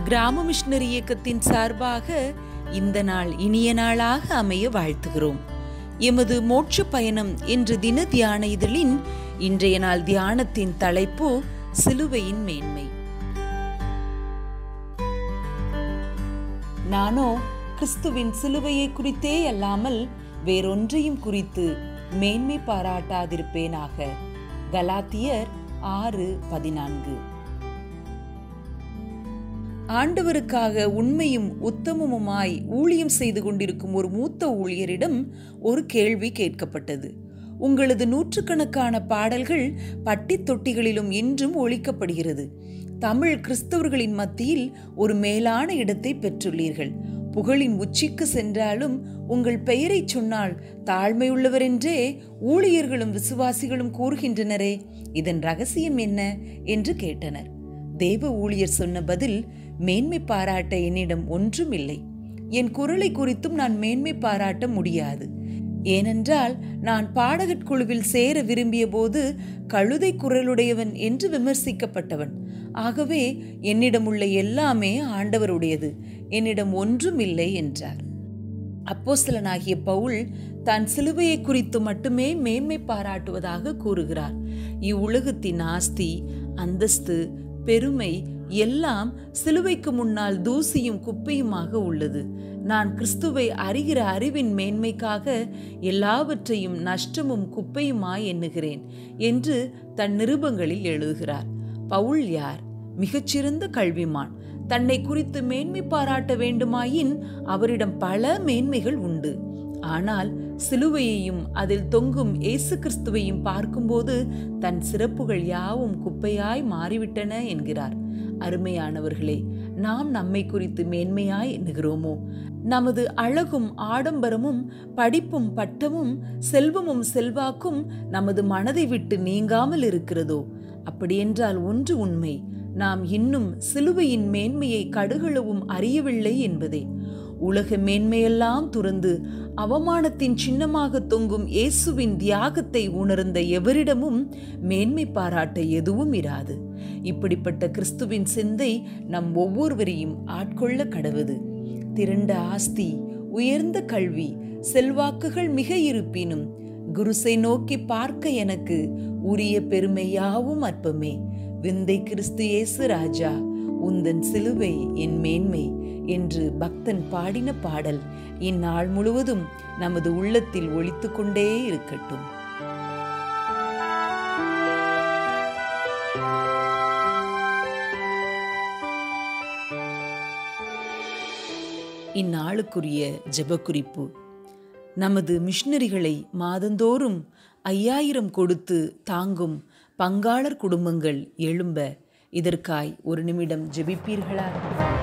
கிராம மிஷனரி இயக்கத்தின் சார்பாக இந்த நாள் இனிய நாளாக அமைய வாழ்த்துகிறோம் எமது மோட்ச பயணம் என்ற தின தியான இதழின் இன்றைய நாள் தியானத்தின் தலைப்பு சிலுவையின் மேன்மை நானோ கிறிஸ்துவின் சிலுவையை குறித்தே அல்லாமல் வேறொன்றையும் குறித்து மேன்மை பாராட்டாதிருப்பேனாக கலாத்தியர் ஆறு பதினான்கு ஆண்டவருக்காக உண்மையும் உத்தமமுமாய் ஊழியம் செய்து கொண்டிருக்கும் ஒரு மூத்த ஊழியரிடம் ஒரு கேள்வி கேட்கப்பட்டது உங்களது நூற்றுக்கணக்கான பாடல்கள் பட்டி தொட்டிகளிலும் இன்றும் ஒழிக்கப்படுகிறது தமிழ் கிறிஸ்தவர்களின் மத்தியில் ஒரு மேலான இடத்தை பெற்றுள்ளீர்கள் புகழின் உச்சிக்கு சென்றாலும் உங்கள் பெயரை சொன்னால் தாழ்மையுள்ளவரென்றே ஊழியர்களும் விசுவாசிகளும் கூறுகின்றனரே இதன் ரகசியம் என்ன என்று கேட்டனர் தேவ ஊழியர் சொன்ன பதில் மேன்மை பாராட்ட என்னிடம் ஒன்றும் இல்லை என் குரலை குறித்தும் நான் மேன்மை பாராட்ட முடியாது ஏனென்றால் நான் பாடகர் குழுவில் சேர விரும்பிய போது கழுதை குரலுடையவன் என்று விமர்சிக்கப்பட்டவன் ஆகவே என்னிடம் உள்ள எல்லாமே ஆண்டவருடையது என்னிடம் ஒன்றும் இல்லை என்றார் அப்போஸ்தலனாகிய பவுல் தான் சிலுவையை குறித்து மட்டுமே மேன்மை பாராட்டுவதாக கூறுகிறார் இவ்வுலகத்தின் ஆஸ்தி அந்தஸ்து பெருமை எல்லாம் சிலுவைக்கு முன்னால் தூசியும் குப்பையுமாக உள்ளது நான் கிறிஸ்துவை அறிகிற அறிவின் மேன்மைக்காக எல்லாவற்றையும் நஷ்டமும் குப்பையுமாய் எண்ணுகிறேன் என்று தன் நிருபங்களில் எழுதுகிறார் பவுல் யார் மிகச்சிறந்த கல்விமான் தன்னை குறித்து மேன்மை பாராட்ட வேண்டுமாயின் அவரிடம் பல மேன்மைகள் உண்டு ஆனால் சிலுவையையும் அதில் தொங்கும் இயேசு கிறிஸ்துவையும் பார்க்கும்போது தன் சிறப்புகள் யாவும் குப்பையாய் மாறிவிட்டன என்கிறார் அருமையானவர்களே நாம் நம்மை குறித்து மேன்மையாய் எண்ணுகிறோமோ நமது அழகும் ஆடம்பரமும் படிப்பும் பட்டமும் செல்வமும் செல்வாக்கும் நமது மனதை விட்டு நீங்காமல் இருக்கிறதோ அப்படியென்றால் ஒன்று உண்மை நாம் இன்னும் சிலுவையின் மேன்மையை கடுகளவும் அறியவில்லை என்பதே உலக மேன்மையெல்லாம் துறந்து அவமானத்தின் சின்னமாக தொங்கும் இயேசுவின் தியாகத்தை உணர்ந்த எவரிடமும் மேன்மை பாராட்ட எதுவும் இராது இப்படிப்பட்ட கிறிஸ்துவின் சிந்தை நம் ஒவ்வொருவரையும் ஆட்கொள்ள கடவுது திரண்ட ஆஸ்தி உயர்ந்த கல்வி செல்வாக்குகள் மிக இருப்பினும் குருசை நோக்கி பார்க்க எனக்கு உரிய பெருமையாவும் அற்பமே விந்தை கிறிஸ்து இயேசு ராஜா உந்தன் சிலுவை என் மேன்மை என்று பக்தன் பாடின பாடல் இந்நாள் முழுவதும் நமது உள்ளத்தில் ஒழித்து கொண்டே இருக்கட்டும் இந்நாளுக்குரிய ஜெபக்குறிப்பு நமது மிஷனரிகளை மாதந்தோறும் ஐயாயிரம் கொடுத்து தாங்கும் பங்காளர் குடும்பங்கள் எழும்ப இதற்காய் ஒரு நிமிடம் ஜெபிப்பீர்களா